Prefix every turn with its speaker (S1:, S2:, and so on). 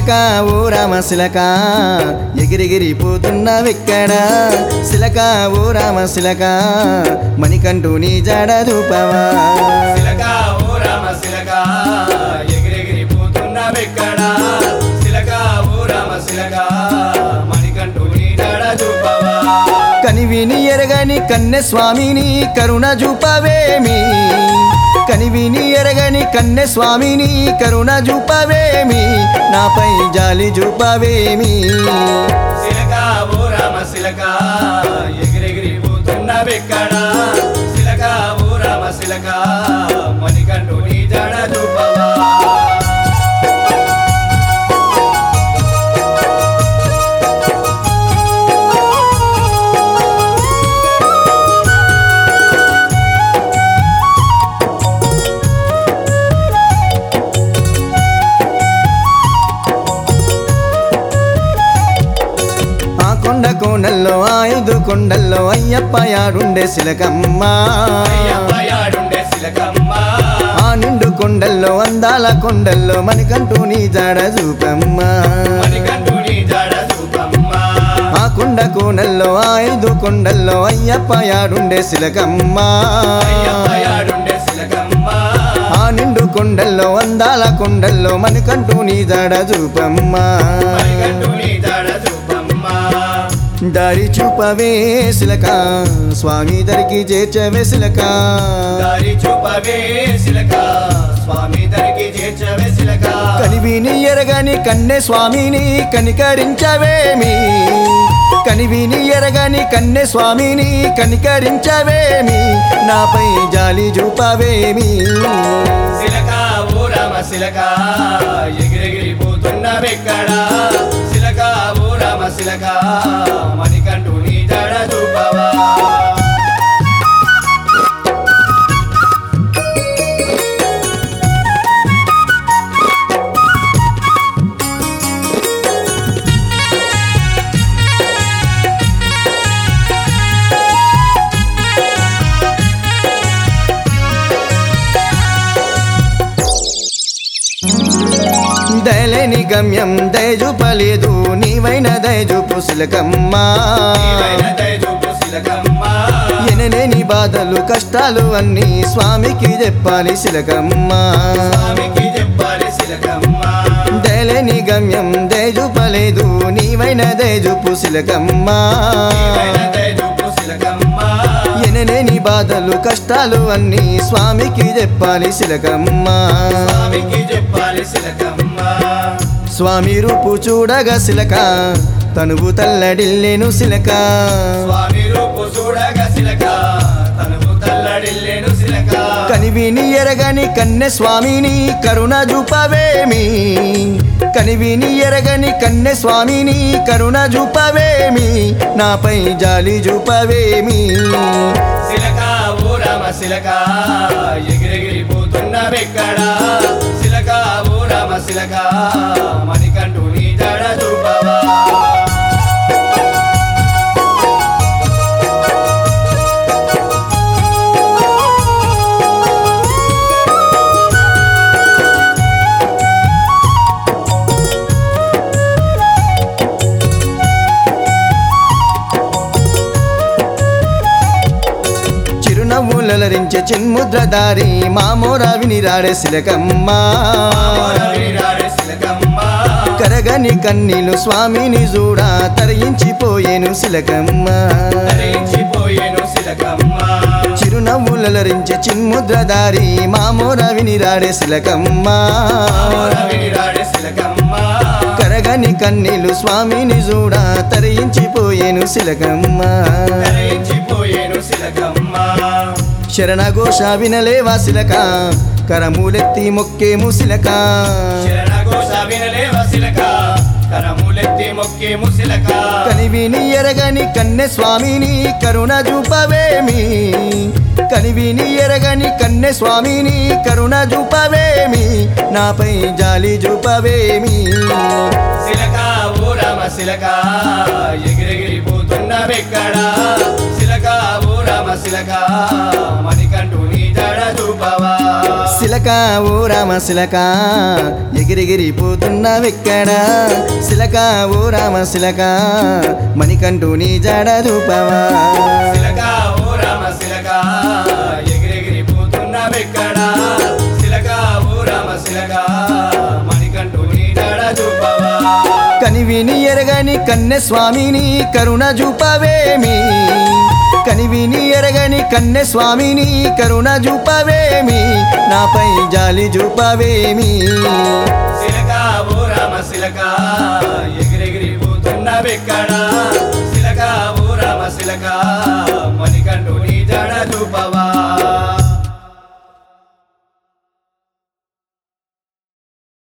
S1: సిలక ఓ రామ సిలక ఎగిరిగిరిపోతున్నవెక్కడ సిలక ఓ రామ సిలక మణికంఠు నీ జడ చూపవా
S2: సిలక ఓ రామ సిలక ఎగిరెగిరి పోతున్నవెక్కడ సిలక ఓ రామ సిలక మణికంఠు నీ నడ చూపవా
S1: కనివిని ఎరగని కన్నె స్వామిని కరుణ చూపవేమి కనివిని ఎరగని కన్నె స్వామిని కరుణ చూపవేమి నాపై జాలి చూపవేమి
S2: సిలక ఓ రామ సిలక ఎగిరెగిరి పోతున్నవెక్కడ సిలక ఓ రామ సిలక మణికంఠు నీ జడ చూపవా
S1: ఆ కొండ కోణల్లో ఆ ఐదు కొండల్లో అయ్యప్ప యాడుండే సిలకమ్మ
S2: అయ్యప్పయాడుండే సిలకమ్మ
S1: ఆ నిండు కొండల్లో అందాల కొండల్లో మణికంటూ నీ జాడ చూపమ్మ
S2: మణికంఠు నీ జడ చూపమ్మ
S1: ఆ కొండ కోణల్లో ఆ ఐదు కొండల్లో అయ్యప్ప యాడుండే సిలకమ్మ
S2: అయ్యప్పయాడుండే సిలకమ్మ
S1: ఆ నిండు కొండల్లో అందాల కొండల్లో మణికంటూ నీ జాడ చూపమ్మ
S2: మణికంఠు నీ జడ చూపమ్మ
S1: దారి చూపవే సిలక స్వామి దరికి చేర్చవే సిలక
S2: దారి చూపవే సిలక స్వామి దరికి చేర్చవే సిలక
S1: కనివిని ఎరగని కన్నె స్వామిని కనికరించవేమి కనివిని ఎరగని కన్నె స్వామిని కనికరించవేమి నాపై జాలి చూపవేమి
S2: సిలక ఓ రామ సిలక ఎగిరెగిరి పోతున్నవెక్కడ సిలక ఓ రామ సిలక మణికంఠు నీ జడ చూపవా
S1: దయలేని గమ్యం దయజూపలేదు నీవైన దయజూపు సిలకమ్మా
S2: నీవైన దయ చూపు సిలకమ్మ
S1: ఎనలేని బాధలు కష్టాలు అన్నీ స్వామికి చెప్పాలి సిలకమ్మా
S2: స్వామికి చెప్పాలి సిలకమ్మ
S1: దయలేని గమ్యం దయజూపలేదు నీవైన దయజూపు సిలకమ్మా
S2: నీవైన దయ చూపు సిలకమ్మ
S1: ఎనలేని బాధలు కష్టాలు అన్నీ స్వామికి చెప్పాలి సిలకమ్మా
S2: స్వామికి చెప్పాలి సిలకమ్మ
S1: స్వామి రూపు చూడగా సిలక తనువు తల్లడిల్లేను సిలక
S2: స్వామి రూపు చూడగా సిలక తనువు తల్లడిల్లేను సిలక
S1: కనివిని ఎరగని కన్నె స్వామిని కరుణ చూపవేమి కనివిని ఎరగని కన్నె స్వామిని కరుణ చూపవేమి నాపై జాలి చూపవేమి
S2: సిలక ఓ రామ సిలక ఎగిరెగిరి పోతున్నవెక్కడ సిలక ఓ రామ సిలక మణికంఠు నీ జడ చూపవా
S1: చిరునవ్వులరించే చిన్ముద్రధారి మామోర వినిరాడే సిలకమ్మా
S2: రాడే సిలకమ్మ
S1: కరగని కన్నీలు స్వామిని చూడా తరయించిపోయేను సిలకమ్మ
S2: ధరించిపోయేను సిలకమ్మ
S1: చిరునవ్వులరించే చిన్ముద్రధారి మామోర వినిరాడే సిలకమ్మ
S2: రాడే సిలకమ్మ
S1: కరగని కన్నీలు స్వామిని చూడా తరయించిపోయేను సిలకమ్మ
S2: ధరించిపోయేను సిలకమ్మ
S1: శరణ ఘోష వినలేవా సిలక కరమూలెత్తి మొక్కేము సిలక
S2: శరణ ఘోష వినలేవ సిలక కరములెత్తి మొక్కేము సిలక
S1: కనివిని ఎరగని కన్నె స్వామిని కరుణ చూపవేమి కనివిని ఎరగని కన్నె స్వామిని కరుణ చూపవేమి నాపై జాలి చూపవేమి
S2: సిలక ఓ రామ సిలక ఎగిరెగిరి పోతున్నవెక్కడ సిలక ఓ రామ సిలక మణికంఠు నీ జడ చూపవా
S1: సిలక ఓ రామ శిలక ఎగిరెగిరిపోతున్నవెక్కడ శిలక ఓ రామ శిలక మణికంఠు నీ జడ చూపవా
S2: శిలక ఓ రామ శిలక ఎగిరెగిరి పోతున్నవెక్కడా శిలక ఓ రామ శిలక మణికంఠు నీ నడ చూపవా
S1: కనివిని ఎరగని కన్నె స్వామిని కరుణ చూపవేమి కనివిని ఎరగని కన్నె స్వామిని కరుణ చూపవేమి నాపై జాలి చూపవేమి
S2: శిలక ఓ రామ శిలక ఎగిరెగిరి పోతున్నవెక్కడా శిలక ఓ రామ శిలక మణి